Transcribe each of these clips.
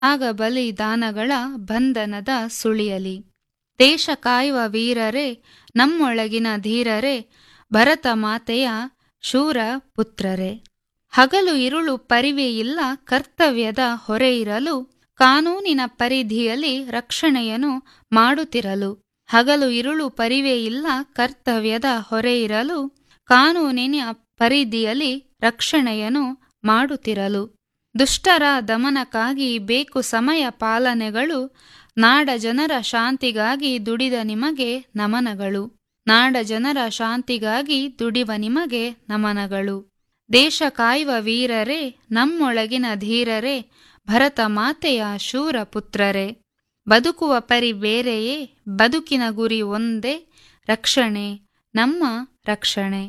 ಆಗ ಬಲಿದಾನಗಳ ಬಂಧನದ ಸುಳಿಯಲಿ ದೇಶ ಕಾಯುವ ವೀರರೇ ನಮ್ಮೊಳಗಿನ ಧೀರರೇ ಭರತ ಮಾತೆಯ ಶೂರ ಪುತ್ರರೇ ಹಗಲು ಇರುಳು ಪರಿವೆ ಇಲ್ಲ ಕರ್ತವ್ಯದ ಹೊರೆ ಇರಲು ಕಾನೂನಿನ ಪರಿಧಿಯಲ್ಲಿ ರಕ್ಷಣೆಯನ್ನು ಮಾಡುತ್ತಿರಲು ಹಗಲು ಇರುಳು ಪರಿವೆ ಇಲ್ಲ ಕರ್ತವ್ಯದ ಹೊರೆ ಇರಲು ಕಾನೂನಿನ ಪರಿಧಿಯಲ್ಲಿ ರಕ್ಷಣೆಯನ್ನು ಮಾಡುತ್ತಿರಲು ದುಷ್ಟರ ದಮನಕ್ಕಾಗಿ ಬೇಕು ಸಮಯ ಪಾಲನೆಗಳು ನಾಡ ಜನರ ಶಾಂತಿಗಾಗಿ ದುಡಿದ ನಿಮಗೆ ನಮನಗಳು ನಾಡ ಜನರ ಶಾಂತಿಗಾಗಿ ದುಡಿವ ನಿಮಗೆ ನಮನಗಳು ದೇಶ ಕಾಯುವ ವೀರರೇ ನಮ್ಮೊಳಗಿನ ಧೀರರೇ ಭರತ ಮಾತೆಯ ಶೂರ ಪುತ್ರರೇ ಬದುಕುವ ಪರಿ ಬೇರೆಯೇ ಬದುಕಿನ ಗುರಿ ಒಂದೇ ರಕ್ಷಣೆ ನಮ್ಮ ರಕ್ಷಣೆ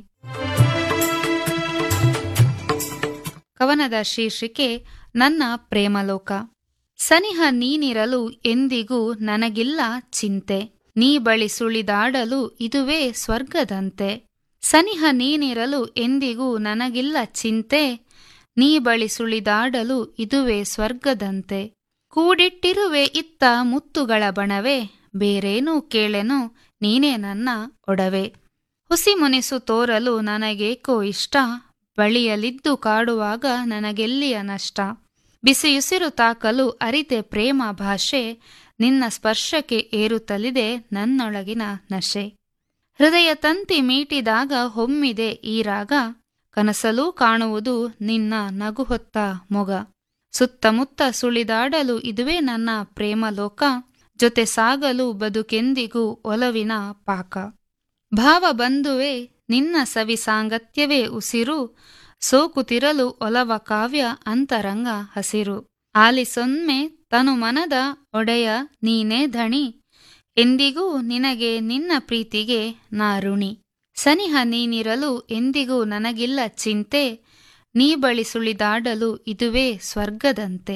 ಕವನದ ಶೀರ್ಷಿಕೆ ನನ್ನ ಪ್ರೇಮಲೋಕ ಸನಿಹ ನೀನಿರಲು ಎಂದಿಗೂ ನನಗಿಲ್ಲ ಚಿಂತೆ ನೀ ಬಳಿ ಸುಳಿದಾಡಲು ಇದುವೇ ಸ್ವರ್ಗದಂತೆ ಸನಿಹ ನೀನಿರಲು ಎಂದಿಗೂ ನನಗಿಲ್ಲ ಚಿಂತೆ ನೀ ಬಳಿ ಸುಳಿದಾಡಲು ಇದುವೇ ಸ್ವರ್ಗದಂತೆ ಕೂಡಿಟ್ಟಿರುವೆ ಇತ್ತ ಮುತ್ತುಗಳ ಬಣವೇ ಬೇರೇನೂ ಕೇಳೆನು ನೀನೇ ನನ್ನ ಒಡವೆ ಹುಸಿ ಮುನಿಸು ತೋರಲು ನನಗೇಕೋ ಇಷ್ಟ ಬಳಿಯಲಿದ್ದು ಕಾಡುವಾಗ ನನಗೆಲ್ಲಿಯ ನಷ್ಟ ಬಿಸಿಯುಸಿರು ತಾಕಲು ಅರಿತೆ ಪ್ರೇಮ ಭಾಷೆ ನಿನ್ನ ಸ್ಪರ್ಶಕ್ಕೆ ಏರುತ್ತಲಿದೆ ನನ್ನೊಳಗಿನ ನಶೆ ಹೃದಯ ತಂತಿ ಮೀಟಿದಾಗ ಹೊಮ್ಮಿದೆ ಈ ರಾಗ ಕನಸಲೂ ಕಾಣುವುದು ನಿನ್ನ ನಗುಹೊತ್ತ ಮೊಗ ಸುತ್ತಮುತ್ತ ಸುಳಿದಾಡಲು ಇದುವೇ ನನ್ನ ಪ್ರೇಮಲೋಕ ಜೊತೆ ಸಾಗಲು ಬದುಕೆಂದಿಗೂ ಒಲವಿನ ಪಾಕ ಭಾವ ಬಂಧುವೆ ನಿನ್ನ ಸವಿ ಸಾಂಗತ್ಯವೇ ಉಸಿರು ಸೋಕುತಿರಲು ಒಲವ ಕಾವ್ಯ ಅಂತರಂಗ ಹಸಿರು ಆಲಿಸೊನ್ಮೆ ತನು ಮನದ ಒಡೆಯ ನೀನೇ ಧಣಿ ಎಂದಿಗೂ ನಿನಗೆ ನಿನ್ನ ಪ್ರೀತಿಗೆ ನಾ ಋಣಿ ಸನಿಹ ನೀನಿರಲು ಎಂದಿಗೂ ನನಗಿಲ್ಲ ಚಿಂತೆ ನೀ ಬಳಿ ಸುಳಿದಾಡಲು ಇದುವೇ ಸ್ವರ್ಗದಂತೆ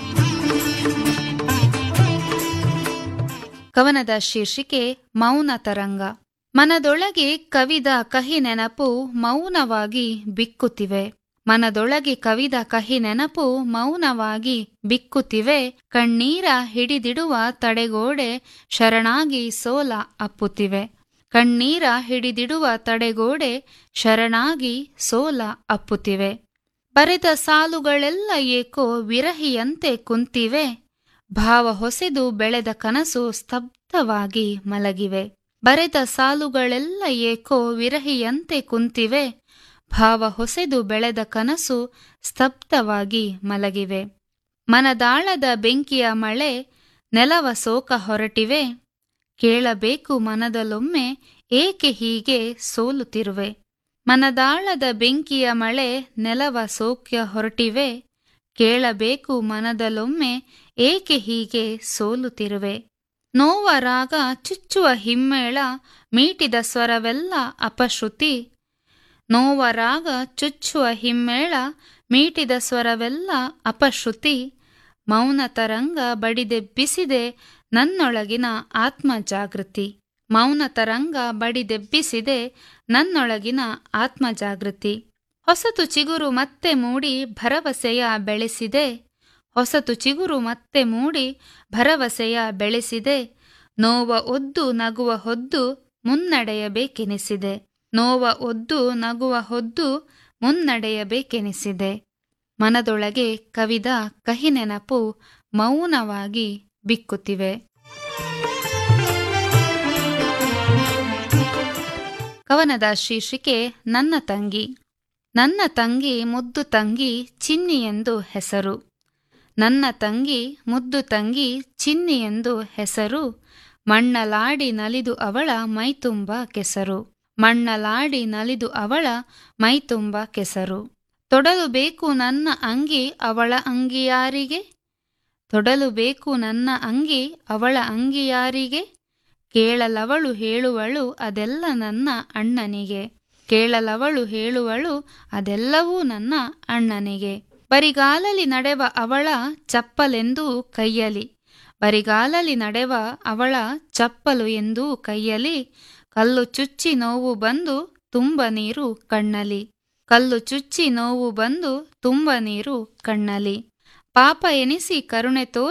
ಕವನದ ಶೀರ್ಷಿಕೆ ಮೌನ ತರಂಗ ಮನದೊಳಗೆ ಕವಿದ ಕಹಿ ನೆನಪು ಮೌನವಾಗಿ ಬಿಕ್ಕುತ್ತಿವೆ ಮನದೊಳಗೆ ಕವಿದ ಕಹಿ ನೆನಪು ಮೌನವಾಗಿ ಬಿಕ್ಕುತ್ತಿವೆ ಕಣ್ಣೀರ ಹಿಡಿದಿಡುವ ತಡೆಗೋಡೆ ಶರಣಾಗಿ ಸೋಲ ಅಪ್ಪುತ್ತಿವೆ ಕಣ್ಣೀರ ಹಿಡಿದಿಡುವ ತಡೆಗೋಡೆ ಶರಣಾಗಿ ಸೋಲ ಅಪ್ಪುತ್ತಿವೆ ಬರೆದ ಸಾಲುಗಳೆಲ್ಲ ಏಕೋ ವಿರಹಿಯಂತೆ ಕುಂತಿವೆ ಭಾವ ಹೊಸೆದು ಬೆಳೆದ ಕನಸು ಸ್ತಬ್ಧವಾಗಿ ಮಲಗಿವೆ ಬರೆದ ಸಾಲುಗಳೆಲ್ಲ ಏಕೋ ವಿರಹಿಯಂತೆ ಕುಂತಿವೆ ಭಾವ ಹೊಸೆದು ಬೆಳೆದ ಕನಸು ಸ್ತಬ್ಧವಾಗಿ ಮಲಗಿವೆ ಮನದಾಳದ ಬೆಂಕಿಯ ಮಳೆ ನೆಲವ ಸೋಕ ಹೊರಟಿವೆ ಕೇಳಬೇಕು ಮನದಲ್ಲೊಮ್ಮೆ ಏಕೆ ಹೀಗೆ ಸೋಲುತ್ತಿರುವೆ ಮನದಾಳದ ಬೆಂಕಿಯ ಮಳೆ ನೆಲವ ಸೋಕ್ಯ ಹೊರಟಿವೆ ಕೇಳಬೇಕು ಮನದಲ್ಲೊಮ್ಮೆ ಏಕೆ ಹೀಗೆ ಸೋಲುತ್ತಿರುವೆ ನೋವ ರಾಗ ಚುಚ್ಚುವ ಹಿಮ್ಮೇಳ ಮೀಟಿದ ಸ್ವರವೆಲ್ಲ ಅಪಶ್ರುತಿ ನೋವ ರಾಗ ಚುಚ್ಚುವ ಹಿಮ್ಮೇಳ ಮೀಟಿದ ಸ್ವರವೆಲ್ಲ ಅಪಶ್ರುತಿ ಮೌನ ತರಂಗ ಬಡಿದೆಬ್ಬಿಸಿದೆ ನನ್ನೊಳಗಿನ ಆತ್ಮ ಜಾಗೃತಿ ಮೌನ ತರಂಗ ಬಡಿದೆಬ್ಬಿಸಿದೆ ನನ್ನೊಳಗಿನ ಆತ್ಮ ಜಾಗೃತಿ ಹೊಸತು ಚಿಗುರು ಮತ್ತೆ ಮೂಡಿ ಭರವಸೆಯ ಬೆಳೆಸಿದೆ ಹೊಸತು ಚಿಗುರು ಮತ್ತೆ ಮೂಡಿ ಭರವಸೆಯ ಬೆಳೆಸಿದೆ ನೋವ ಒದ್ದು ನಗುವ ಹೊದ್ದು ಮುನ್ನಡೆಯಬೇಕೆನಿಸಿದೆ ನೋವ ಒದ್ದು ನಗುವ ಹೊದ್ದು ಮುನ್ನಡೆಯಬೇಕೆನಿಸಿದೆ ಮನದೊಳಗೆ ಕವಿದ ಕಹಿ ನೆನಪು ಮೌನವಾಗಿ ಬಿಕ್ಕುತ್ತಿವೆ ಕವನದ ಶೀರ್ಷಿಕೆ ನನ್ನ ತಂಗಿ ನನ್ನ ತಂಗಿ ಮುದ್ದು ತಂಗಿ ಚಿನ್ನಿ ಎಂದು ಹೆಸರು ನನ್ನ ತಂಗಿ ಮುದ್ದು ತಂಗಿ ಚಿನ್ನಿ ಎಂದು ಹೆಸರು ಮಣ್ಣಲಾಡಿ ನಲಿದು ಅವಳ ಮೈತುಂಬ ಕೆಸರು ಮಣ್ಣಲಾಡಿ ನಲಿದು ಅವಳ ಮೈತುಂಬ ಕೆಸರು ತೊಡಲು ಬೇಕು ನನ್ನ ಅಂಗಿ ಅವಳ ಅಂಗಿಯಾರಿಗೆ ತೊಡಲು ಬೇಕು ನನ್ನ ಅಂಗಿ ಅವಳ ಅಂಗಿಯಾರಿಗೆ ಕೇಳಲವಳು ಹೇಳುವಳು ಅದೆಲ್ಲ ನನ್ನ ಅಣ್ಣನಿಗೆ ಕೇಳಲವಳು ಹೇಳುವಳು ಅದೆಲ್ಲವೂ ನನ್ನ ಅಣ್ಣನಿಗೆ ಬರಿಗಾಲಲಿ ನಡೆವ ಅವಳ ಚಪ್ಪಲೆಂದೂ ಕೈಯಲಿ ಬರಿಗಾಲಲಿ ನಡೆವ ಅವಳ ಚಪ್ಪಲು ಎಂದೂ ಕೈಯಲಿ ಕಲ್ಲು ಚುಚ್ಚಿ ನೋವು ಬಂದು ತುಂಬ ನೀರು ಕಣ್ಣಲಿ ಕಲ್ಲು ಚುಚ್ಚಿ ನೋವು ಬಂದು ತುಂಬ ನೀರು ಕಣ್ಣಲಿ ಪಾಪ ಎನಿಸಿ ಕರುಣೆ ತೋರಿ